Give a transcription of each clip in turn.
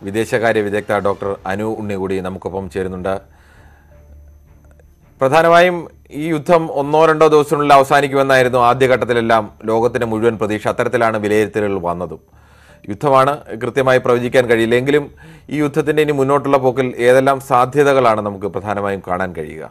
വിദേശകാര്യ വിദഗ്ധ ഡോക്ടർ അനു ഉണ്ണി കൂടി നമുക്കൊപ്പം ചേരുന്നുണ്ട് പ്രധാനമായും ഈ യുദ്ധം ഒന്നോ രണ്ടോ ദിവസത്തിനുള്ളിൽ അവസാനിക്കുമെന്നായിരുന്നു ആദ്യഘട്ടത്തിലെല്ലാം ലോകത്തിന്റെ മുഴുവൻ പ്രതീക്ഷ അത്തരത്തിലാണ് വിലയിരുത്തലുകൾ വന്നതും യുദ്ധമാണ് കൃത്യമായി പ്രവചിക്കാൻ കഴിയില്ല എങ്കിലും ഈ യുദ്ധത്തിന്റെ ഇനി മുന്നോട്ടുള്ള പോക്കിൽ ഏതെല്ലാം സാധ്യതകളാണ് നമുക്ക് പ്രധാനമായും കാണാൻ കഴിയുക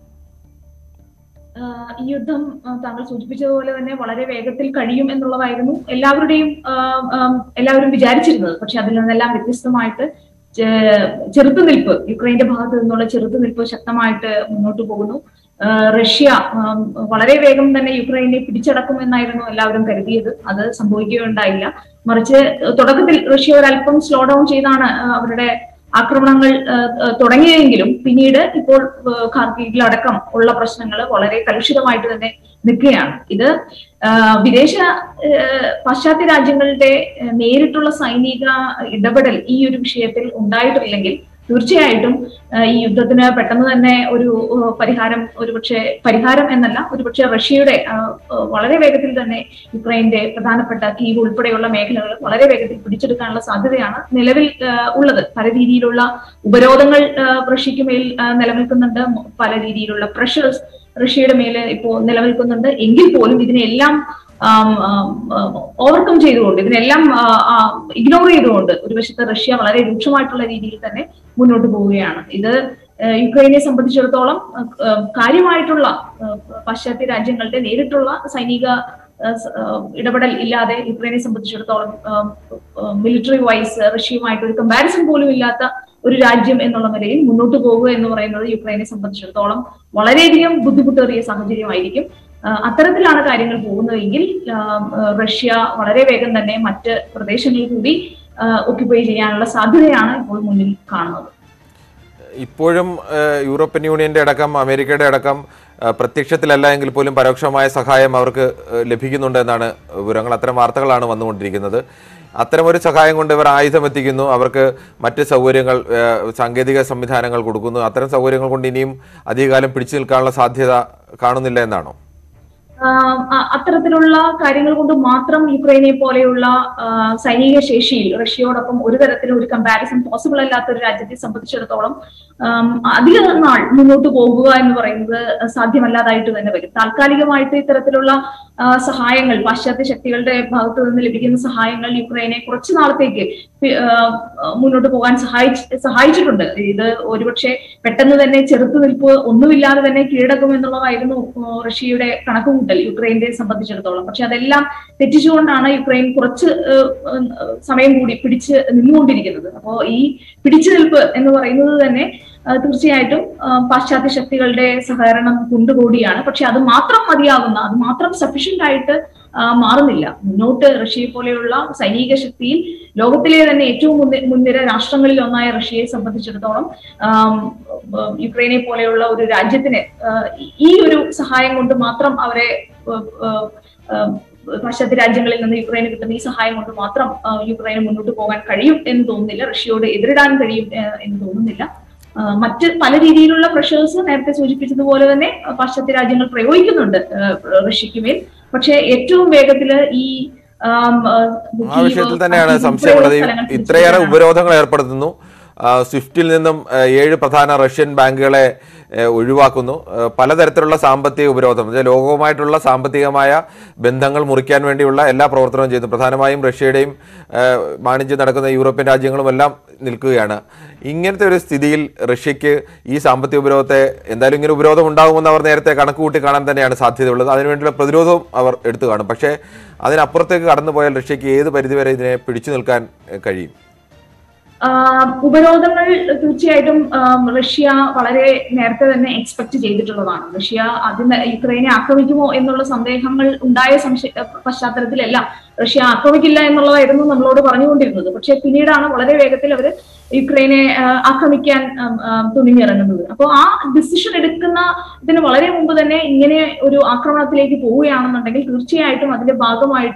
ആഹ് ഈ യുദ്ധം ആഹ് താങ്കൾ സൂചിപ്പിച്ചതുപോലെ തന്നെ വളരെ വേഗത്തിൽ കഴിയും എന്നുള്ളതായിരുന്നു എല്ലാവരുടെയും ആഹ് ആം എല്ലാവരും വിചാരിച്ചിരുന്നത് പക്ഷെ അതിൽ നിന്നെല്ലാം വ്യത്യസ്തമായിട്ട് ചെ- ചെറുത്തുനിൽപ്പ് യുക്രൈന്റെ ഭാഗത്ത് നിന്നുള്ള ചെറുത്തുനിൽപ്പ് ശക്തമായിട്ട് മുന്നോട്ട് പോകുന്നു ആഹ് റഷ്യ ആം, വളരെ വേഗം തന്നെ യുക്രൈനെ പിടിച്ചടക്കുമെന്നായിരുന്നു എല്ലാവരും കരുതിയത് അത് സംഭവിക്കുകയുണ്ടായില്ല മറിച്ച് തുടക്കത്തിൽ റഷ്യ ഒരല്പം സ്ലോ ഡൗൺ ചെയ്താണ് ആഹ് അവരുടെ ആക്രമണങ്ങൾ ആഹ്, ആഹ് തുടങ്ങിയെങ്കിലും പിന്നീട് ഇപ്പോൾ ആഹ് ഖാർക്കീവിലടക്കം ഉള്ള പ്രശ്നങ്ങൾ വളരെ കലുഷിതമായിട്ട് തന്നെ നിൽക്കുകയാണ് ഇത് ആഹ് വിദേശ ആഹ് പാശ്ചാത്യ രാജ്യങ്ങളുടെ ആഹ് നേരിട്ടുള്ള സൈനിക ഇടപെടൽ ഈ ഒരു വിഷയത്തിൽ ഉണ്ടായിട്ടില്ലെങ്കിൽ തീർച്ചയായിട്ടും ആഹ് ഈ യുദ്ധത്തിന് പെട്ടെന്ന് തന്നെ ഒരു ആഹ് പരിഹാരം ഒരുപക്ഷെ പരിഹാരം എന്നല്ല ഒരുപക്ഷെ റഷ്യയുടെ ആഹ് ആഹ് വളരെ വേഗത്തിൽ തന്നെ യുക്രൈന്റെ പ്രധാനപ്പെട്ട കീവ് ഉൾപ്പെടെയുള്ള മേഖലകൾ വളരെ വേഗത്തിൽ പിടിച്ചെടുക്കാനുള്ള സാധ്യതയാണ് നിലവിൽ ആഹ് ഉള്ളത് പല രീതിയിലുള്ള ഉപരോധങ്ങൾ ആഹ് റഷ്യക്ക് മേൽ ആഹ് നിലനിൽക്കുന്നുണ്ട് പല രീതിയിലുള്ള പ്രഷേഴ്സ് റഷ്യയുടെ മേല് ഇപ്പോ നിലനിൽക്കുന്നുണ്ട് എങ്കിൽ പോലും ഇതിനെല്ലാം ഓവർകം ചെയ്തുകൊണ്ട് ഇതിനെല്ലാം ഇഗ്നോർ ചെയ്തുകൊണ്ട് ഒരു വശത്ത് റഷ്യ വളരെ രൂക്ഷമായിട്ടുള്ള രീതിയിൽ തന്നെ മുന്നോട്ട് പോവുകയാണ് ഇത് ആഹ് യുക്രൈനെ സംബന്ധിച്ചിടത്തോളം ആഹ് കാര്യമായിട്ടുള്ള ആഹ് പാശ്ചാത്യ രാജ്യങ്ങളുടെ നേരിട്ടുള്ള സൈനിക ആഹ് സ- ആഹ് ഇടപെടൽ ഇല്ലാതെ യുക്രൈനെ സംബന്ധിച്ചിടത്തോളം മിലിറ്ററി വൈസ് റഷ്യയുമായിട്ട് ഒരു കമ്പാരിസൺ പോലും ഇല്ലാത്ത ഒരു രാജ്യം എന്നുള്ള നിലയിൽ മുന്നോട്ട് പോകുക എന്ന് പറയുന്നത് യുക്രൈനെ സംബന്ധിച്ചിടത്തോളം വളരെയധികം ബുദ്ധിമുട്ടേറിയ സാഹചര്യമായിരിക്കും ആഹ് അത്തരത്തിലാണ് കാര്യങ്ങൾ പോകുന്നതെങ്കിൽ ആഹ് ആഹ് റഷ്യ വളരെ വേഗം തന്നെ മറ്റ് പ്രദേശങ്ങളിൽ കൂടി ഒക്യുപ്പൈ ചെയ്യാനുള്ള സാധ്യതയാണ് ഇപ്പോൾ മുന്നിൽ കാണുന്നത് ഇപ്പോഴും ഏഹ്, യൂറോപ്യൻ യൂണിയന്റെ അടക്കം അമേരിക്കയുടെ അടക്കം ഏഹ്, പ്രത്യക്ഷത്തിലല്ല എങ്കിൽ പോലും പരോക്ഷമായ സഹായം അവർക്ക് ഏഹ്, ലഭിക്കുന്നുണ്ട് എന്നാണ് വിവരങ്ങൾ അത്തരം വാർത്തകളാണ് വന്നുകൊണ്ടിരിക്കുന്നത് അത്തരമൊരു സഹായം കൊണ്ട് ഇവർ ആയുധം എത്തിക്കുന്നു അവർക്ക് മറ്റ് സൗകര്യങ്ങൾ ഏഹ്, സാങ്കേതിക സംവിധാനങ്ങൾ കൊടുക്കുന്നു അത്തരം സൗകര്യങ്ങൾ കൊണ്ട് ഇനിയും അധികകാലം പിടിച്ചു നിൽക്കാനുള്ള സാധ്യത കാണുന്നില്ല എന്നാണോ ആഹ് അ- അത്തരത്തിലുള്ള കാര്യങ്ങൾ കൊണ്ട് മാത്രം യുക്രൈനെ പോലെയുള്ള ആഹ് സൈനിക ശേഷിയിൽ റഷ്യയോടൊപ്പം ഒരു തരത്തിലും ഒരു കമ്പാരിസൺ പോസിബിൾ അല്ലാത്ത ഒരു രാജ്യത്തെ സംബന്ധിച്ചിടത്തോളം ആം, അധിക നാൾ മുന്നോട്ട് പോകുക എന്ന് പറയുന്നത് സാധ്യമല്ലാതായിട്ട് തന്നെ വരും താൽക്കാലികമായിട്ട് ഇത്തരത്തിലുള്ള ആഹ് സഹായങ്ങൾ പാശ്ചാത്യ ശക്തികളുടെ ഭാഗത്ത് നിന്ന് ലഭിക്കുന്ന സഹായങ്ങൾ യുക്രൈനെ കുറച്ചു നാളത്തേക്ക് പി- ആഹ് മുന്നോട്ട് പോകാൻ സഹായിച്ച് സഹായിച്ചിട്ടുണ്ട് ഇത് ഒരുപക്ഷെ പെട്ടെന്ന് തന്നെ ചെറുത്തുനിൽപ്പ് ഒന്നുമില്ലാതെ തന്നെ കീഴടക്കും എന്നുള്ളതായിരുന്നു ആഹ് റഷ്യയുടെ കണക്കുകൂട്ടൽ യുക്രൈനെ സംബന്ധിച്ചിടത്തോളം പക്ഷെ അതെല്ലാം തെറ്റിച്ചുകൊണ്ടാണ് യുക്രൈൻ കുറച്ച് ആഹ് ആഹ് സമയം കൂടി പിടിച്ച് നിന്നുകൊണ്ടിരിക്കുന്നത് അപ്പോ ഈ പിടിച്ചു നിൽപ്പ് എന്ന് പറയുന്നത് തന്നെ ആഹ് തീർച്ചയായിട്ടും ആഹ് പാശ്ചാത്യ ശക്തികളുടെ സഹകരണം കൊണ്ടുകൂടിയാണ് പക്ഷെ അത് മാത്രം മതിയാകുന്ന അത് മാത്രം സഫീഷ്യന്റ് ആയിട്ട് ആഹ് മാറുന്നില്ല മുന്നോട്ട് റഷ്യയെ പോലെയുള്ള സൈനിക ശക്തിയിൽ ലോകത്തിലെ തന്നെ ഏറ്റവും മുന്നി- മുൻനിര രാഷ്ട്രങ്ങളിൽ ഒന്നായ റഷ്യയെ സംബന്ധിച്ചിടത്തോളം ആം, ഉം, യുക്രൈനെ പോലെയുള്ള ഒരു രാജ്യത്തിന് ആഹ് ഈ ഒരു സഹായം കൊണ്ട് മാത്രം അവരെ ഉം, ഉം, ഉം, പാശ്ചാത്യ രാജ്യങ്ങളിൽ നിന്ന് യുക്രൈന് കിട്ടുന്ന ഈ സഹായം കൊണ്ട് മാത്രം ആഹ് യുക്രൈന് മുന്നോട്ട് പോകാൻ കഴിയും എന്ന് തോന്നുന്നില്ല റഷ്യയോട് എതിരിടാൻ കഴിയും ആഹ് എന്ന് തോന്നുന്നില്ല ആഹ് മറ്റ് പല രീതിയിലുള്ള പ്രഷേഴ്സ് നേരത്തെ സൂചിപ്പിച്ചതുപോലെ തന്നെ ആഹ് പാശ്ചാത്യ രാജ്യങ്ങൾ പ്രയോഗിക്കുന്നുണ്ട് ആഹ് റഷ്യക്ക് മേൽ പക്ഷേ ഏറ്റവും വേഗത്തില് ഈ ആം, ആഹ് ആ വിഷയത്തിൽ കീവ്, തന്നെയാണ് കീവ് സംശയമുള്ളത് ഈ സ്ഥലങ്ങൾ ഇത്രയേറെ പിടിച്ചെടുക്കാനാണ്. ഉപരോധങ്ങൾ ഏർപ്പെടുത്തുന്നു ആ, സ്വിഫ്റ്റിൽ നിന്നും ആ, ഏഴ് പ്രധാന റഷ്യൻ ബാങ്കുകളെ ഏ, ഒഴിവാക്കുന്നു ആ, പലതരത്തിലുള്ള സാമ്പത്തിക ഉപരോധം അതായത് ലോകവുമായിട്ടുള്ള സാമ്പത്തികമായ ബന്ധങ്ങൾ മുറിക്കാൻ വേണ്ടിയുള്ള എല്ലാ പ്രവർത്തനവും ചെയ്യുന്നു പ്രധാനമായും റഷ്യയുടെയും ആ, വാണിജ്യം നടക്കുന്ന യൂറോപ്യൻ രാജ്യങ്ങളും എല്ലാം നിൽക്കുകയാണ് ഇങ്ങനത്തെ ഒരു സ്ഥിതിയിൽ റഷ്യക്ക് ഈ സാമ്പത്തിക ഉപരോധത്തെ എന്തായാലും ഇങ്ങനെ ഉപരോധം ഉണ്ടാകുമെന്ന് അവർ നേരത്തെ കണക്കുകൂട്ടി കാണാൻ തന്നെയാണ് സാധ്യതയുള്ളത് അതിനുവേണ്ടിയുള്ള പ്രതിരോധവും അവർ എടുത്തു കാണും പക്ഷേ അതിനപ്പുറത്തേക്ക് കടന്നുപോയാൽ റഷ്യക്ക് ഏത് പരിധിവരെ ഇതിനെ പിടിച്ചു നിൽക്കാൻ ഏ, കഴിയും ആഹ് ഉപരോധങ്ങൾ തീർച്ചയായിട്ടും ആം, റഷ്യ വളരെ നേരത്തെ തന്നെ എക്സ്പെക്ട് ചെയ്തിട്ടുള്ളതാണ് റഷ്യ അതിന് യുക്രൈനെ ആക്രമിക്കുമോ എന്നുള്ള സന്ദേഹങ്ങൾ ഉണ്ടായ സംശയ പശ്ചാത്തലത്തിലെല്ലാം റഷ്യ ആക്രമിക്കില്ല എന്നുള്ളതായിരുന്നു നമ്മളോട് പറഞ്ഞുകൊണ്ടിരുന്നത് പക്ഷെ പിന്നീടാണ് വളരെ വേഗത്തിൽ അവർ യുക്രൈനെ ആഹ്, ആക്രമിക്കാൻ ആം, ആം, തുനിഞ്ഞിറങ്ങുന്നത് അപ്പോൾ ആ ഡിസിഷൻ എടുക്കുന്ന ഇതിന് വളരെ മുമ്പ് തന്നെ ഇങ്ങനെ ഒരു ആക്രമണത്തിലേക്ക് പോവുകയാണെന്നുണ്ടെങ്കിൽ തീർച്ചയായിട്ടും അതിന്റെ ഭാഗമായിട്ട്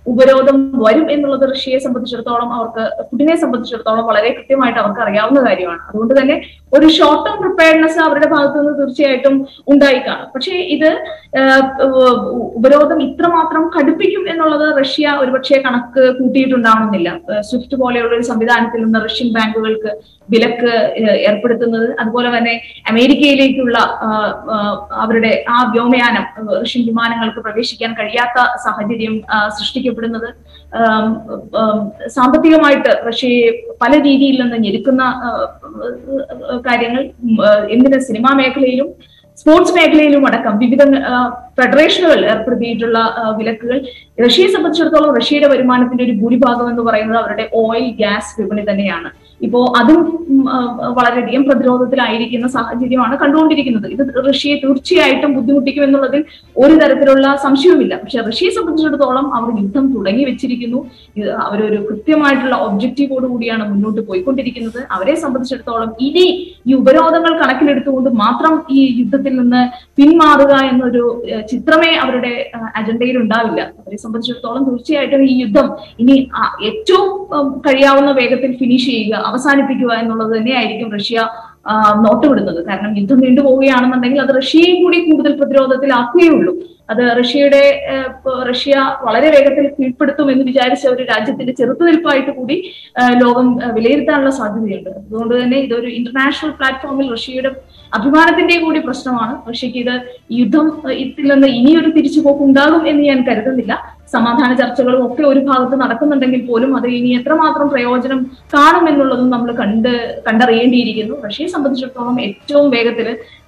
ഉപരോധം വരും എന്നുള്ളത് റഷ്യയെ സംബന്ധിച്ചിടത്തോളം അവർക്ക് പുടിനെ സംബന്ധിച്ചിടത്തോളം വളരെ കൃത്യമായിട്ട് അവർക്ക് അറിയാവുന്ന കാര്യമാണ് അതുകൊണ്ട് തന്നെ ഒരു ഷോർട്ട് ടേം പ്രിപ്പയർനെസ് അവരുടെ ഭാഗത്തു നിന്ന് തീർച്ചയായിട്ടും ഉണ്ടായി കാണും പക്ഷേ ഇത് ആഹ്, ഉ- ഉപരോധം ഇത്രമാത്രം കടുപ്പിക്കും എന്നുള്ളത് റഷ്യ ഒരുപക്ഷെ കണക്ക് കൂട്ടിയിട്ടുണ്ടാവണമെന്നില്ല ആഹ്, സ്വിഫ്റ്റ് പോലെയുള്ള ഒരു സംവിധാനത്തിൽ നിന്ന് റഷ്യൻ ബാങ്കുകൾക്ക് വിലക്ക് ഏഹ്, ഏർപ്പെടുത്തുന്നത് അതുപോലെ തന്നെ അമേരിക്കയിലേക്കുള്ള ആഹ്, ആഹ്, അവരുടെ ആ വ്യോമയാനം ആഹ്, റഷ്യൻ വിമാനങ്ങൾക്ക് പ്രവേശിക്കാൻ കഴിയാത്ത സാഹചര്യം ആഹ്, സൃഷ്ടിക്കപ്പെടുന്നത് ആം, ആം, സാമ്പത്തികമായിട്ട് റഷ്യയെ പല രീതിയിൽ നിന്ന് ഞെരുക്കുന്ന ആഹ്, ആഹ്, കാര്യങ്ങൾ ഉം, ആഹ്, എന്തിന് സിനിമാ മേഖലയിലും സ്പോർട്സ് മേഖലയിലും അടക്കം വിവിധ ആഹ്, ഫെഡറേഷനുകൾ ഏർപ്പെടുത്തിയിട്ടുള്ള ആഹ്, വിലക്കുകൾ റഷ്യയെ സംബന്ധിച്ചിടത്തോളം റഷ്യയുടെ വരുമാനത്തിന്റെ ഒരു ഭൂരിഭാഗം എന്ന് പറയുന്നത് അവരുടെ ഓയിൽ ഗ്യാസ് വിപണി തന്നെയാണ് ഇപ്പോ അതും ഉം, ആ, വളരെയധികം പ്രതിരോധത്തിലായിരിക്കുന്ന സാഹചര്യമാണ് കണ്ടുകൊണ്ടിരിക്കുന്നത് ഇത് റഷ്യയെ തീർച്ചയായിട്ടും ബുദ്ധിമുട്ടിക്കും എന്നുള്ളതിൽ ഒരു തരത്തിലുള്ള സംശയവുമില്ല പക്ഷെ റഷ്യയെ സംബന്ധിച്ചിടത്തോളം അവർ യുദ്ധം തുടങ്ങി വെച്ചിരിക്കുന്നു ഇത് അവരൊരു കൃത്യമായിട്ടുള്ള ഒബ്ജക്റ്റീവോട് കൂടിയാണ് മുന്നോട്ട് പോയിക്കൊണ്ടിരിക്കുന്നത് അവരെ സംബന്ധിച്ചിടത്തോളം ഇനി ഈ ഉപരോധങ്ങൾ കണക്കിലെടുത്തുകൊണ്ട് മാത്രം ഈ യുദ്ധത്തിൽ നിന്ന് പിന്മാറുക എന്നൊരു ഏഹ്, ചിത്രമേ അവരുടെ ഏഹ്, അജണ്ടയിൽ ഉണ്ടാവില്ല അവരെ സംബന്ധിച്ചിടത്തോളം തീർച്ചയായിട്ടും ഈ യുദ്ധം ഇനി ആ, ഏറ്റവും ഉം, കഴിയാവുന്ന വേഗത്തിൽ ഫിനിഷ് ചെയ്യുക അവസാനിപ്പിക്കുക എന്നുള്ളത് തന്നെയായിരിക്കും റഷ്യ ആ, നോട്ടുവിടുന്നത് കാരണം യുദ്ധം നീണ്ടുപോവുകയാണെന്നുണ്ടെങ്കിൽ അത് റഷ്യയും കൂടി കൂടുതൽ പ്രതിരോധത്തിലാക്കുകയുള്ളൂ അത് റഷ്യയുടെ ഏഹ്, ഇപ്പൊ റഷ്യ വളരെ വേഗത്തിൽ കീഴ്പ്പെടുത്തും എന്ന് വിചാരിച്ച ഒരു രാജ്യത്തിന്റെ ചെറുത്തുനിൽപ്പായിട്ട് കൂടി ഏഹ്, ലോകം ഏഹ്, വിലയിരുത്താനുള്ള സാധ്യതയുണ്ട് അതുകൊണ്ട് തന്നെ ഇതൊരു ഇന്റർനാഷണൽ പ്ലാറ്റ്ഫോമിൽ റഷ്യയുടെ അഭിമാനത്തിന്റെ കൂടി പ്രശ്നമാണ് റഷ്യക്ക് ഇത് ഈ യുദ്ധം ഏഹ്, ഇതിൽ നിന്ന് ഇനിയൊരു തിരിച്ചുപോക്ക് ഉണ്ടാകും എന്ന് ഞാൻ കരുതുന്നില്ല സമാധാന ചർച്ചകളും ഒക്കെ ഒരു ഭാഗത്ത് നടക്കുന്നുണ്ടെങ്കിൽ പോലും അത് ഇനി എത്രമാത്രം പ്രയോജനം കാണും എന്നുള്ളതും നമ്മൾ കണ്ട് കണ്ടറിയേണ്ടിയിരിക്കുന്നു റഷ്യയെ സംബന്ധിച്ചിടത്തോളം ഏറ്റവും വേഗത്തിൽ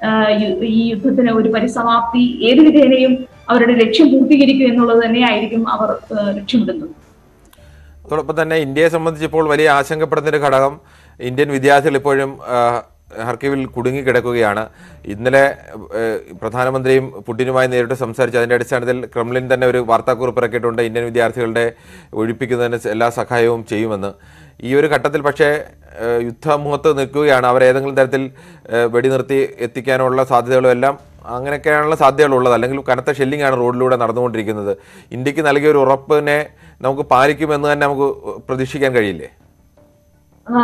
ഈ യുദ്ധത്തിന് ഒരു പരിസമാപ്തി ഏത് വിധേനയും അവരുടെ ലക്ഷ്യം പൂർത്തീകരിക്കും എന്നുള്ളത് തന്നെയായിരിക്കും അവർ ആ, ലക്ഷ്യമിടുന്നത് അതോടൊപ്പം തന്നെ ഇന്ത്യയെ സംബന്ധിച്ച് ഇപ്പോൾ വലിയ ആശങ്കപ്പെടുന്ന ഒരു ഘടകം ഇന്ത്യൻ വിദ്യാർത്ഥികൾ ഇപ്പോഴും ആ, ഹർക്കിവിൽ കുടുങ്ങിക്കിടക്കുകയാണ് ഇന്നലെ ഏഹ്, പ്രധാനമന്ത്രിയും പുടിനുമായി നേരിട്ട് സംസാരിച്ചു അതിൻ്റെ അടിസ്ഥാനത്തിൽ ക്രെംലിൻ തന്നെ ഒരു വാർത്താക്കുറിപ്പ് ഇറക്കിയിട്ടുണ്ട് ഇന്ത്യൻ വിദ്യാർത്ഥികളുടെ ഒഴിപ്പിക്കുന്നതിന് എല്ലാ സഹായവും ചെയ്യുമെന്ന് ഈ ഒരു ഘട്ടത്തിൽ പക്ഷേ ഏഹ്, യുദ്ധമുഖത്ത് നിൽക്കുകയാണ് അവർ ഏതെങ്കിലും തരത്തിൽ ഏഹ്, വെടിനിർത്തി എത്തിക്കാനുള്ള സാധ്യതകളും എല്ലാം അങ്ങനെയൊക്കെയാണുള്ള സാധ്യതകളുള്ളത് അല്ലെങ്കിൽ കനത്ത ഷെല്ലിംഗ് ആണ് റോഡിലൂടെ നടന്നുകൊണ്ടിരിക്കുന്നത് ഇന്ത്യക്ക് നൽകിയ ഒരു ഉറപ്പിനെ നമുക്ക് പാലിക്കുമെന്ന് തന്നെ നമുക്ക് പ്രതീക്ഷിക്കാൻ കഴിയില്ലേ ആ,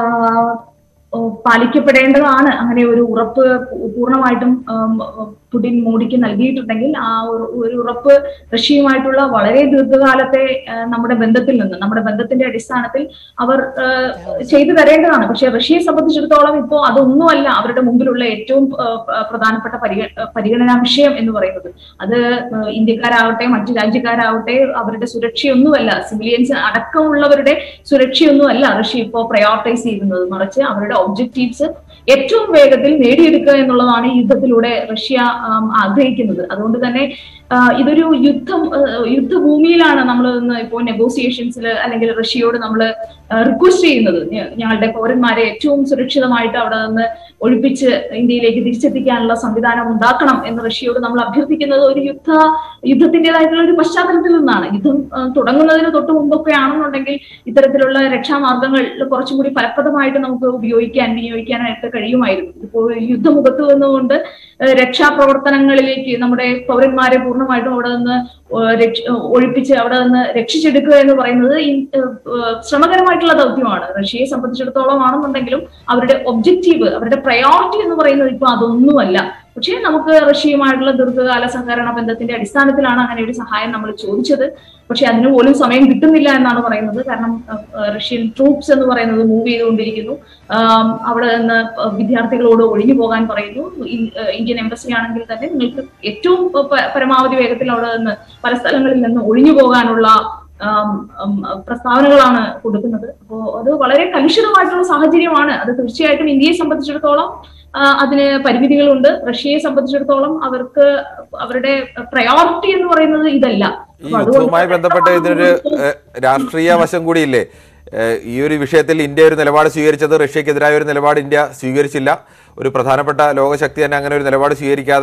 ഓ, പാലിക്കപ്പെടേണ്ടതാണ് അങ്ങനെ ഒരു ഉറപ്പ് പൂ- പൂർണ്ണമായിട്ടും ആം, പുടിൻ മോഡിക്ക് നൽകിയിട്ടുണ്ടെങ്കിൽ ആ ഒരു ഒരു ഉറപ്പ് റഷ്യയുമായിട്ടുള്ള വളരെ ദീർഘകാലത്തെ ആ, നമ്മുടെ ബന്ധത്തിൽ നിന്ന് നമ്മുടെ ബന്ധത്തിന്റെ അടിസ്ഥാനത്തിൽ അവർ ആ, ചെയ്തു തരേണ്ടതാണ് പക്ഷെ റഷ്യയെ സംബന്ധിച്ചിടത്തോളം ഇപ്പോ അതൊന്നുമല്ല അവരുടെ മുമ്പിലുള്ള ഏറ്റവും ആ, പ- പ്രധാനപ്പെട്ട പരിഗ പരിഗണനാ വിഷയം എന്ന് പറയുന്നത് അത് ആ, ഇന്ത്യക്കാരാവട്ടെ മറ്റു രാജ്യക്കാരാവട്ടെ അവരുടെ സുരക്ഷയൊന്നുമല്ല സിവിലിയൻസ് അടക്കമുള്ളവരുടെ സുരക്ഷയൊന്നുമല്ല റഷ്യ ഇപ്പോൾ പ്രയോറിറ്റൈസ് ചെയ്യുന്നത് മറിച്ച് അവരുടെ ഒബ്ജക്റ്റീവ്സ് ഏറ്റവും വേഗത്തിൽ നേടിയെടുക്കുക എന്നുള്ളതാണ് ഈ യുദ്ധത്തിലൂടെ റഷ്യ ആം, ആഗ്രഹിക്കുന്നത് അതുകൊണ്ട് തന്നെ ആ, ഇതൊരു യുദ്ധം ആ, യുദ്ധഭൂമിയിലാണ് നമ്മൾ ഇന്ന് ഇപ്പോൾ നെഗോസിയേഷൻസിൽ അല്ലെങ്കിൽ റഷ്യയോട് നമ്മൾ റിക്വസ്റ്റ് ചെയ്യുന്നത് ഞ- ഞങ്ങളുടെ പൗരന്മാരെ ഏറ്റവും സുരക്ഷിതമായിട്ട് അവിടെ നിന്ന് ഒഴിപ്പിച്ച് ഇന്ത്യയിലേക്ക് തിരിച്ചെത്തിക്കാനുള്ള സംവിധാനം ഉണ്ടാക്കണം എന്ന് റഷ്യയോട് നമ്മൾ അഭ്യർത്ഥിക്കുന്നത് ഒരു യുദ്ധ യുദ്ധത്തിൻ്റെതായിട്ടുള്ള ഒരു പശ്ചാത്തലത്തിൽ നിന്നാണ് യുദ്ധം ആ, തുടങ്ങുന്നതിന് തൊട്ട് മുമ്പൊക്കെ ആണെന്നുണ്ടെങ്കിൽ ഇത്തരത്തിലുള്ള രക്ഷാമാർഗങ്ങൾ കുറച്ചും കൂടി ഫലപ്രദമായിട്ട് നമുക്ക് ഉപയോഗിക്കാൻ വിനിയോഗിക്കാനായിട്ട് കഴിയുമായിരുന്നു ഇപ്പോൾ യുദ്ധമുഖത്ത് നിന്നുകൊണ്ട് ഏഹ് രക്ഷാപ്രവർത്തനങ്ങളിലേക്ക് നമ്മുടെ പൗരന്മാരെ പൂർണ്ണമായിട്ടും അവിടെ നിന്ന് ഏഹ് രക്ഷ- ഒഴിപ്പിച്ച് അവിടെ നിന്ന് രക്ഷിച്ചെടുക്കുക എന്ന് പറയുന്നത് ഈ, ഏഹ്, ഏഹ്, ശ്രമകരമായിട്ടുള്ള ദൗത്യമാണ് റഷ്യയെ സംബന്ധിച്ചിടത്തോളം ആണെന്നുണ്ടെങ്കിലും അവരുടെ ഒബ്ജക്റ്റീവ് അവരുടെ പ്രയോറിറ്റി എന്ന് പറയുന്നത് ഇപ്പൊ അതൊന്നുമല്ല പക്ഷേ നമുക്ക് റഷ്യയുമായിട്ടുള്ള ദീർഘകാല സഹകരണ ബന്ധത്തിന്റെ അടിസ്ഥാനത്തിലാണ് അങ്ങനെ ഒരു സഹായം നമ്മൾ ചോദിച്ചത് പക്ഷെ അതിന് പോലും സമയം കിട്ടുന്നില്ല എന്നാണ് പറയുന്നത് കാരണം അഹ്, അഹ് റഷ്യൻ ട്രൂപ്സ് എന്ന് പറയുന്നത് മൂവ് ചെയ്തുകൊണ്ടിരിക്കുന്നു ആം, അവിടെ നിന്ന് വിദ്യാർത്ഥികളോട് ഒഴിഞ്ഞു പോകാൻ പറയുന്നു ഇൻ- ഏഹ് ഇന്ത്യൻ എംബസി ആണെങ്കിൽ തന്നെ നിങ്ങൾക്ക് ഏറ്റവും പ- പരമാവധി വേഗത്തിൽ അവിടെ നിന്ന് പല സ്ഥലങ്ങളിൽ നിന്ന് ഒഴിഞ്ഞു പോകാനുള്ള ആം, ആം, പ്രസ്താവനകളാണ് കൊടുക്കുന്നത് അപ്പോ അത് വളരെ കലുഷിതമായിട്ടുള്ള സാഹചര്യമാണ് അത് തീർച്ചയായിട്ടും ഇന്ത്യയെ സംബന്ധിച്ചിടത്തോളം ആ, അതിന് പരിമിതികളുണ്ട് റഷ്യയെ സംബന്ധിച്ചിടത്തോളം അവർക്ക് അവരുടെ പ്രയോറിറ്റി എന്ന് പറയുന്നത് ഇതല്ല ഈ അപ്പൊ അതുകൊണ്ട് യുദ്ധവുമായി ബന്ധപ്പെട്ട് ഇതിനൊരു ഏഹ്, രാഷ്ട്രീയ വശം കൂടിയില്ലേ ഏഹ്, ഈ ഒരു വിഷയത്തിൽ ഇന്ത്യ ഒരു നിലപാട് സ്വീകരിച്ചത് റഷ്യക്കെതിരായ ഒരു നിലപാട് ഇന്ത്യ സ്വീകരിച്ചില്ല ഒരു പ്രധാനപ്പെട്ട ലോകശക്തി തന്നെ അങ്ങനെ ഒരു നിലപാട് സ്വീകരിക്കാതെ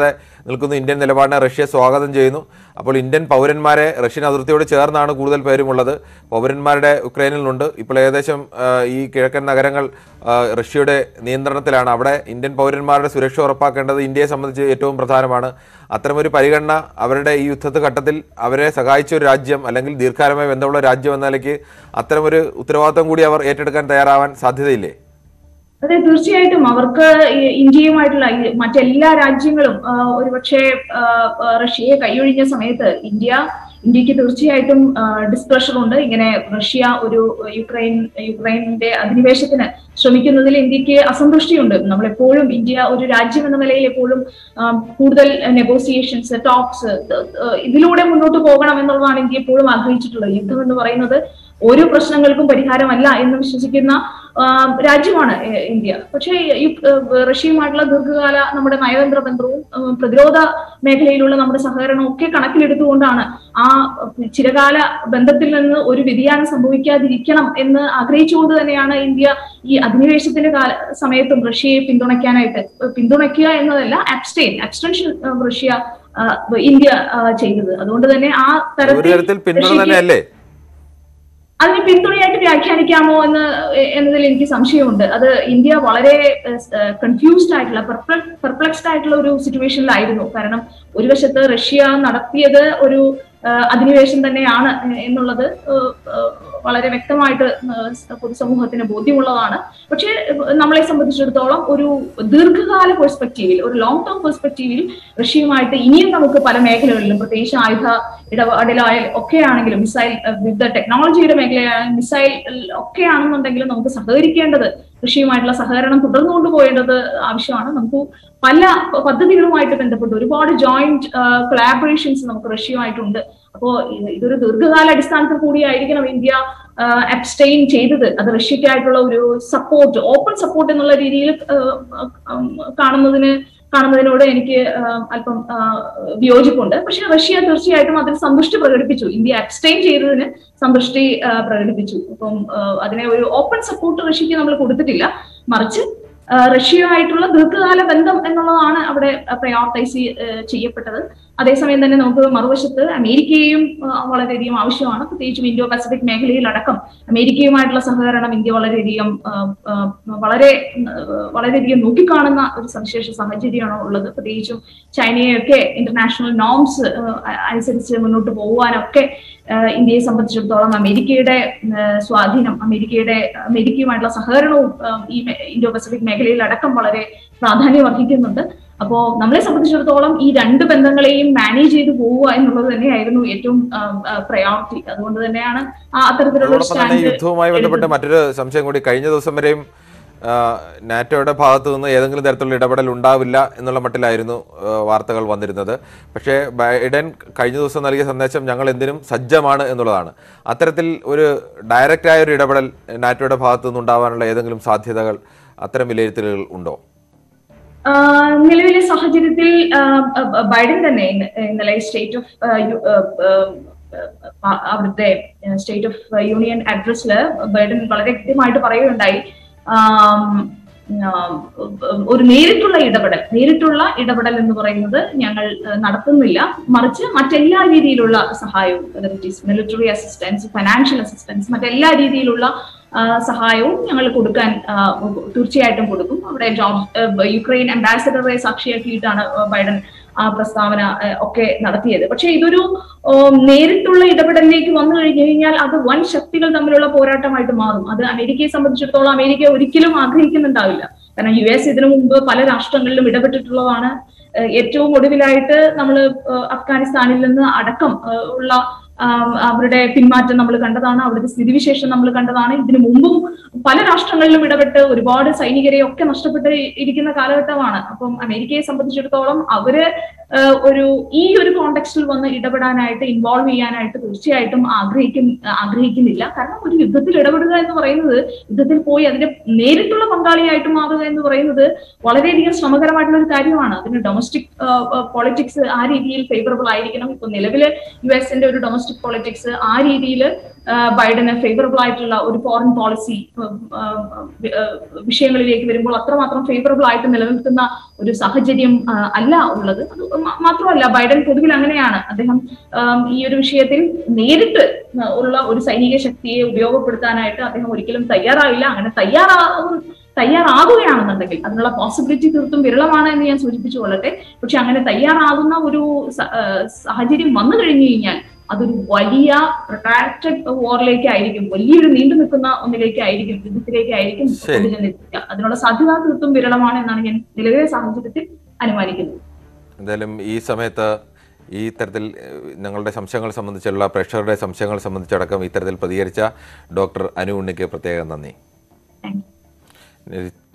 നിൽക്കുന്ന ഇന്ത്യൻ നിലപാടിനെ റഷ്യ സ്വാഗതം ചെയ്യുന്നു അപ്പോൾ ഇന്ത്യൻ പൗരന്മാരെ റഷ്യൻ അതിർത്തിയോട് ചേർന്നാണ് കൂടുതൽ പേരുമുള്ളത് പൗരന്മാരുടെ ഉക്രൈനിലുണ്ട് ഇപ്പോൾ ഏകദേശം ആ, ഈ കിഴക്കൻ നഗരങ്ങൾ ആ, റഷ്യയുടെ നിയന്ത്രണത്തിലാണ് അവിടെ ഇന്ത്യൻ പൗരന്മാരുടെ സുരക്ഷ ഉറപ്പാക്കേണ്ടത് ഇന്ത്യയെ സംബന്ധിച്ച് ഏറ്റവും പ്രധാനമാണ് അത്തരമൊരു പരിഗണന അവരുടെ ഈ യുദ്ധത്തെ ഘട്ടത്തിൽ അവരെ സഹായിച്ച ഒരു രാജ്യം അല്ലെങ്കിൽ ദീർഘകാലമായി ബന്ധമുള്ള രാജ്യം എന്ന നിലയ്ക്ക് അത്തരമൊരു ഉത്തരവാദിത്വം കൂടി അവർ ഏറ്റെടുക്കാൻ തയ്യാറാവാൻ സാധ്യതയില്ലേ അതെ തീർച്ചയായിട്ടും അവർക്ക് ഈ ഇന്ത്യയുമായിട്ടുള്ള ഈ മറ്റെല്ലാ രാജ്യങ്ങളും ആ, ഒരുപക്ഷെ ആ, ആ, റഷ്യയെ കൈയൊഴിഞ്ഞ സമയത്ത് ഇന്ത്യ ഇന്ത്യക്ക് തീർച്ചയായിട്ടും ഡിസ്പ്രഷർ ഉണ്ട് ഇങ്ങനെ റഷ്യ ഒരു യുക്രൈൻ യുക്രൈനിന്റെ അധിനിവേശത്തിന് ശ്രമിക്കുന്നതിൽ ഇന്ത്യക്ക് അസന്തുഷ്ടിയുണ്ട് നമ്മൾ എപ്പോഴും ഇന്ത്യ ഒരു രാജ്യം എന്ന നിലയിൽ എപ്പോഴും ആ, കൂടുതൽ നെഗോസിയേഷൻസ് ടോക്സ് ഇതിലൂടെ മുന്നോട്ട് പോകണം എന്നുള്ളതാണ് ഇന്ത്യ എപ്പോഴും ആഗ്രഹിച്ചിട്ടുള്ളത് യുദ്ധം എന്ന് പറയുന്നത് ഒരു പ്രശ്നങ്ങൾക്കും പരിഹാരമല്ല എന്ന് വിശ്വസിക്കുന്ന ആ, രാജ്യമാണ് ഏ- ഇന്ത്യ പക്ഷേ ഈ ഏ, റഷ്യയുമായിട്ടുള്ള ദീർഘകാല നമ്മുടെ നയതന്ത്ര ബന്ധവും ഉം, പ്രതിരോധ മേഖലയിലുള്ള നമ്മുടെ സഹകരണവും ഒക്കെ കണക്കിലെടുത്തുകൊണ്ടാണ് ആ ചിരകാല ബന്ധത്തിൽ നിന്ന് ഒരു വ്യതിയാനം സംഭവിക്കാതിരിക്കണം എന്ന് ആഗ്രഹിച്ചുകൊണ്ട് തന്നെയാണ് ഇന്ത്യ ഈ അധിനിവേശത്തിന്റെ കാല സമയത്തും റഷ്യയെ പിന്തുണയ്ക്കാനായിട്ട് പിന്തുണയ്ക്കുക എന്നതല്ല അബ്സ്റ്റെയിൻ അബ്സ്റ്റൻഷൻ റഷ്യ ആ, ഇന്ത്യ ആ, ചെയ്തത് അതുകൊണ്ട് തന്നെ ആ ഒരു തരത്തിൽ പിന്തുണ റഷ്യയ്ക്ക് തന്നെയല്ലേ അതിനെ പിന്തുണയായിട്ട് വ്യാഖ്യാനിക്കാമോ എന്ന് എ- എന്നതിൽ എനിക്ക് സംശയമുണ്ട് അത് ഇന്ത്യ വളരെ കൺഫ്യൂസ്ഡ് ആയിട്ടുള്ള പെർപ്ലക്സ്ഡ് ആയിട്ടുള്ള ഒരു സിറ്റുവേഷനിലായിരുന്നു കാരണം ഒരു വശത്ത് റഷ്യ നടത്തിയത് ഒരു ആ, അധിനിവേശം തന്നെയാണ് എന്നുള്ളത് ആ, ആ, വളരെ വ്യക്തമായിട്ട് ആ, പൊതുസമൂഹത്തിന് ബോധ്യമുള്ളതാണ് പക്ഷേ നമ്മളെ സംബന്ധിച്ചിടത്തോളം ഒരു ദീർഘകാല പെർസ്പെക്റ്റീവിൽ ഒരു ലോങ് ടേം പെർസ്പെക്റ്റീവിൽ റഷ്യയുമായിട്ട് ഇനിയും നമുക്ക് പല മേഖലകളിലും പ്രത്യേകിച്ച് ആയുധ ഇടപാടിലായ ഒക്കെ ആണെങ്കിലും മിസൈൽ വിവിധ ടെക്നോളജിയുടെ മേഖലയായ മിസൈൽ ഒക്കെ ആണെന്നുണ്ടെങ്കിലും നമുക്ക് സഹകരിക്കേണ്ടത് റഷ്യയുമായിട്ടുള്ള സഹകരണം തുടർന്നു കൊണ്ടുപോകേണ്ടത് ആവശ്യമാണ് നമുക്ക് പല പദ്ധതികളുമായിട്ട് ബന്ധപ്പെട്ട് ഒരുപാട് ജോയിന്റ് കൊളാബറേഷൻസ് നമുക്ക് റഷ്യയുമായിട്ടുണ്ട് അപ്പോ ഇത് ഇതൊരു ദീർഘകാല അടിസ്ഥാനത്തിൽ കൂടിയായിരിക്കണം ഇന്ത്യ അബ്സ്റ്റെയിൻ ചെയ്തത് അത് റഷ്യക്കായിട്ടുള്ള ഒരു സപ്പോർട്ട് ഓപ്പൺ സപ്പോർട്ട് എന്നുള്ള രീതിയിൽ കാണുന്നതിന് കാണുന്നതിനോട് എനിക്ക് ആ, അല്പം ആ, വിയോജിപ്പുണ്ട് പക്ഷെ റഷ്യ തീർച്ചയായിട്ടും അതിൽ സന്തുഷ്ടി പ്രകടിപ്പിച്ചു ഇന്ത്യ അബ്സ്റ്റെയിൻ ചെയ്തതിന് സന്തുഷ്ടി ആ, പ്രകടിപ്പിച്ചു അപ്പം ആ, അതിനെ ഒരു ഓപ്പൺ സപ്പോർട്ട് റഷ്യക്ക് നമ്മൾ കൊടുത്തിട്ടില്ല മറിച്ച് ആ, റഷ്യയുമായിട്ടുള്ള ദീർഘകാല ബന്ധം എന്നുള്ളതാണ് അവിടെ പ്രയോറിറ്റൈസ് ചെയ്യപ്പെട്ടത് അതേസമയം തന്നെ നമുക്ക് മറുവശത്ത് അമേരിക്കയും ആ, വളരെയധികം ആവശ്യമാണ് പ്രത്യേകിച്ചും ഇൻഡോ പസഫിക് മേഖലയിലടക്കം അമേരിക്കയുമായിട്ടുള്ള സഹകരണം ഇന്ത്യ വളരെയധികം ആ, ആ, വളരെ ആ, വളരെയധികം നോക്കിക്കാണുന്ന ഒരു സവിശേഷ സാഹചര്യമാണ് ഉള്ളത് പ്രത്യേകിച്ചും ചൈനയൊക്കെ ഇന്റർനാഷണൽ നോംസ് അനുസരിച്ച് മുന്നോട്ട് പോകുവാനൊക്കെ ആ, ഇന്ത്യയെ സംബന്ധിച്ചിടത്തോളം അമേരിക്കയുടെ ആ, സ്വാധീനം അമേരിക്കയുടെ അമേരിക്കയുമായിട്ടുള്ള സഹകരണവും ആ, ഈ മേ- ഇൻഡോ പസഫിക് മേഖലയിൽ അടക്കം വളരെ പ്രാധാന്യം അർഹിക്കുന്നുണ്ട് അപ്പോ നമ്മളെ സംബന്ധിച്ചിടത്തോളം ഈ രണ്ട് ബന്ധങ്ങളെയും മാനേജ് ചെയ്ത് പോവുക എന്നുള്ളത് തന്നെയായിരുന്നു ഏറ്റവും പ്രയോറിറ്റി അതുകൊണ്ട് തന്നെയാണ് ആ അത്തരത്തിലുള്ള ഒരു അതോടൊപ്പം തന്നെ ഈ സ്റ്റാൻഡ് യുദ്ധവുമായി ബന്ധപ്പെട്ട് മറ്റൊരു സംശയം കൂടി കഴിഞ്ഞ ദിവസം വരെയും ആ, നാറ്റോയുടെ ഭാഗത്തു നിന്ന് ഏതെങ്കിലും തരത്തിലുള്ള ഇടപെടൽ ഉണ്ടാവില്ല എന്നുള്ള മട്ടിലായിരുന്നു ആ, വാർത്തകൾ വന്നിരുന്നത് പക്ഷേ ബൈഡൻ കഴിഞ്ഞ ദിവസം നൽകിയ സന്ദേശം ഞങ്ങൾ എന്തിനും സജ്ജമാണ് എന്നുള്ളതാണ് അത്തരത്തിൽ ഒരു ഡയറക്റ്റായ ഒരു ഇടപെടൽ നാറ്റോയുടെ ഭാഗത്തു നിന്ന് ഉണ്ടാവാനുള്ള ഏതെങ്കിലും സാധ്യതകൾ അത്തരം വിലയിരുത്തലുകൾ ഉണ്ടോ ആഹ് നിലവിലെ സാഹചര്യത്തിൽ ആഹ് ബ- ബൈഡൻ തന്നെ ഇന്ന- ഇന്നലെ സ്റ്റേറ്റ് ഓഫ് അവിടുത്തെ സ്റ്റേറ്റ് ഓഫ് യൂണിയൻ അഡ്രസ്സില് ബൈഡൻ വളരെ കൃത്യമായിട്ട് പറയുകയുണ്ടായി ആം, ആം, ഒരു നേരിട്ടുള്ള ഇടപെടൽ നേരിട്ടുള്ള ഇടപെടൽ എന്ന് പറയുന്നത് ഞങ്ങൾ ആഹ് നടത്തുന്നില്ല മറിച്ച് മറ്റെല്ലാ രീതിയിലുള്ള സഹായവും മിലിറ്ററി അസിസ്റ്റൻസ് ഫൈനാൻഷ്യൽ അസിസ്റ്റൻസ് മറ്റെല്ലാ രീതിയിലുള്ള ആ, സഹായവും ഞങ്ങൾ കൊടുക്കാൻ ആ, തീർച്ചയായിട്ടും കൊടുക്കും അവിടെ ജോർജ് യുക്രൈൻ അംബാസിഡറെ സാക്ഷിയാക്കിയിട്ടാണ് ബൈഡൻ ആ പ്രസ്താവന ആ, ഒക്കെ നടത്തിയത് പക്ഷെ ഇതൊരു ഓ, നേരിട്ടുള്ള ഇടപെടലിലേക്ക് വന്നു കഴിഞ്ഞു കഴിഞ്ഞാൽ അത് വൻ ശക്തികൾ തമ്മിലുള്ള പോരാട്ടമായിട്ട് മാറും അത് അമേരിക്കയെ സംബന്ധിച്ചിടത്തോളം അമേരിക്ക ഒരിക്കലും ആഗ്രഹിക്കുന്നുണ്ടാവില്ല കാരണം യു എസ് ഇതിനു മുമ്പ് പല രാഷ്ട്രങ്ങളിലും ഇടപെട്ടിട്ടുള്ളതാണ് ഏഹ് ഏറ്റവും ഒടുവിലായിട്ട് നമ്മൾ അഫ്ഗാനിസ്ഥാനിൽ നിന്ന് അടക്കം ഏഹ് ഉള്ള ആം, അവരുടെ പിന്മാറ്റം നമ്മൾ കണ്ടതാണ് അവിടുത്തെ സ്ഥിതിവിശേഷം നമ്മൾ കണ്ടതാണ് ഇതിനു മുമ്പും പല രാഷ്ട്രങ്ങളിലും ഇടപെട്ട് ഒരുപാട് സൈനികരെ ഒക്കെ നഷ്ടപ്പെട്ട് ഇരിക്കുന്ന കാലഘട്ടമാണ് അപ്പം അമേരിക്കയെ സംബന്ധിച്ചിടത്തോളം അവര് ഏഹ് ഒരു ഈ ഒരു കോണ്ടെക്സ്റ്റിൽ വന്ന് ഇടപെടാനായിട്ട് ഇൻവോൾവ് ചെയ്യാനായിട്ട് തീർച്ചയായിട്ടും ആഗ്രഹിക്കുന്ന ആഗ്രഹിക്കുന്നില്ല കാരണം ഒരു യുദ്ധത്തിൽ ഇടപെടുക എന്ന് പറയുന്നത് യുദ്ധത്തിൽ പോയി അതിന്റെ നേരിട്ടുള്ള പങ്കാളിയായിട്ട് മാറുക എന്ന് പറയുന്നത് വളരെയധികം ശ്രമകരമായിട്ടുള്ള ഒരു കാര്യമാണ് അതിന് ഡൊമസ്റ്റിക് പോളിറ്റിക്സ് ആ രീതിയിൽ ഫേവറബിൾ ആയിരിക്കണം ഇപ്പൊ നിലവില് യു എസിന്റെ ഒരു ഡൊമസ്റ്റിക് ഡൊമസ്റ്റിക് പൊളിറ്റിക്സ് ആ രീതിയിൽ ബൈഡന് ഫേവറബിൾ ആയിട്ടുള്ള ഒരു ഫോറിൻ പോളിസി വിഷയങ്ങളിലേക്ക് വരുമ്പോൾ അത്രമാത്രം ഫേവറബിൾ ആയിട്ട് നിലനിൽക്കുന്ന ഒരു സാഹചര്യം ആ, അല്ല ഉള്ളത് അത് മ- മാത്രമല്ല ബൈഡൻ പൊതുവിൽ അങ്ങനെയാണ് അദ്ദേഹം ആം, ഈ ഒരു വിഷയത്തിൽ നേരിട്ട് ഉള്ള ഒരു സൈനിക ശക്തിയെ ഉപയോഗപ്പെടുത്താനായിട്ട് അദ്ദേഹം ഒരിക്കലും തയ്യാറാവില്ല അങ്ങനെ തയ്യാറാകും തയ്യാറാകുകയാണെന്നുണ്ടെങ്കിൽ അതിനുള്ള പോസിബിലിറ്റി തീർത്തും വിരളമാണ് എന്ന് ഞാൻ സൂചിപ്പിച്ചു കൊള്ളട്ടെ പക്ഷെ അങ്ങനെ തയ്യാറാകുന്ന ഒരു സ- ആ, സാഹചര്യം വന്നു കഴിഞ്ഞു കഴിഞ്ഞാൽ അതൊരു വലിയ പ്രൊട്രാക്റ്റഡ് വാറിലേക്കായിരിക്കും വലിയൊരു നീണ്ടു നിൽക്കുന്ന ഒന്നിലേക്കായിരിക്കും യുദ്ധത്തിലേക്കായിരിക്കും ശരി. കൊണ്ടുചെന്നെത്തിക്കുക അതിനുള്ള സാധ്യത തീർത്തും വിരളമാണ് എന്നാണ് ഞാൻ നിലവിലെ സാഹചര്യത്തിൽ അനുമാനിക്കുന്നത് എന്തായാലും ഈ സമയത്ത് ഈ തരത്തിൽ ഏഹ്, ഞങ്ങളുടെ സംശയങ്ങൾ സംബന്ധിച്ചുള്ള പ്രേക്ഷകരുടെ സംശയങ്ങൾ സംബന്ധിച്ചടക്കം ഇത്തരത്തിൽ പ്രതികരിച്ച ഡോക്ടർ അനു ഉണ്ണിക്ക് പ്രത്യേകം നന്ദി താങ്ക് യു ഇനി